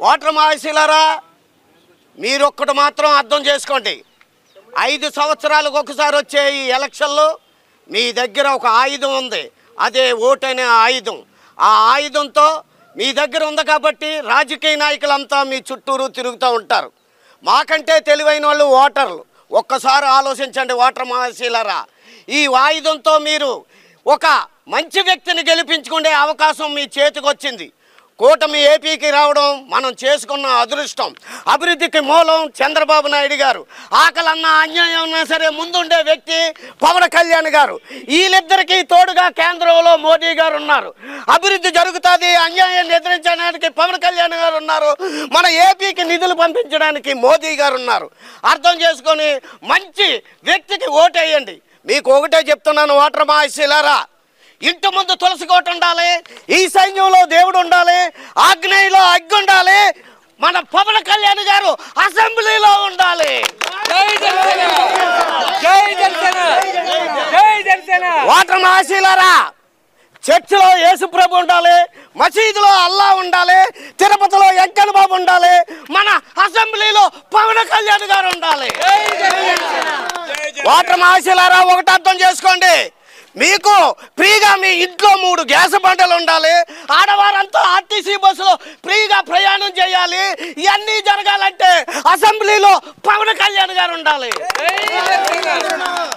voter మహాశీలారా మీరొక్కటి మాత్రం అర్థం చేసుకోండి ఐదు సంవత్సరాలకు ఒకసారి వచ్చే ఈ ఎలక్షన్లో మీ దగ్గర ఒక ఆయుధం ఉంది అదే ఓటు అనే ఆయుధం ఆ ఆయుధంతో మీ దగ్గర ఉంది కాబట్టి రాజకీయ నాయకులంతా మీ చుట్టూరు తిరుగుతూ ఉంటారు మాకంటే తెలివైన వాళ్ళు ఓటర్లు ఒక్కసారి ఆలోచించండి ఓటర్ మహాశీలరా ఈ ఆయుధంతో మీరు ఒక మంచి వ్యక్తిని గెలిపించుకునే అవకాశం మీ చేతికి వచ్చింది కూటమి ఏపీకి రావడం మనం చేసుకున్న అదృష్టం అభివృద్ధికి మూలం చంద్రబాబు నాయుడు గారు ఆకలన్న అన్యాయం ఉన్నా సరే ముందుండే వ్యక్తి పవన్ కళ్యాణ్ గారు వీళ్ళిద్దరికీ తోడుగా కేంద్రంలో మోదీ గారు ఉన్నారు అభివృద్ధి జరుగుతుంది అన్యాయాన్ని ఎదిరించడానికి పవన్ కళ్యాణ్ గారు ఉన్నారు మన ఏపీకి నిధులు పంపించడానికి మోదీ గారు ఉన్నారు అర్థం చేసుకొని మంచి వ్యక్తికి ఓటేయండి మీకు ఒకటే చెప్తున్నాను ఓటర్ మహాశీలారా ఇంటి ముందు తులసి కోట ఉండాలి ఈ సైన్యంలో దేవుడు ఉండాలి ఆగ్నేయలో అగ్గి ఉండాలి మన పవన్ కళ్యాణ్ గారు అసెంబ్లీలో ఉండాలి జై జనసేన జై జనసేన జై జనసేన ఓటర్ మహాశీలారా చర్చిలో యేసుప్రభు ఉండాలి మసీదులో అల్లా ఉండాలి తిరుపతిలో వెంకన్న బాబు ఉండాలి మన అసెంబ్లీలో పవన్ కళ్యాణ్ గారు ఉండాలి ఓటర్ మహాశీలారా ఒకటి అర్థం చేసుకోండి మీకు ఫ్రీగా మీ ఇంట్లో మూడు గ్యాస్ బండలు ఉండాలి ఆడవారంతా ఆర్టీసీ బస్సులో ఫ్రీగా ప్రయాణం చేయాలి ఇవన్నీ జరగాలంటే అసెంబ్లీలో పవన్ కళ్యాణ్ గారు ఉండాలి జై జనసేన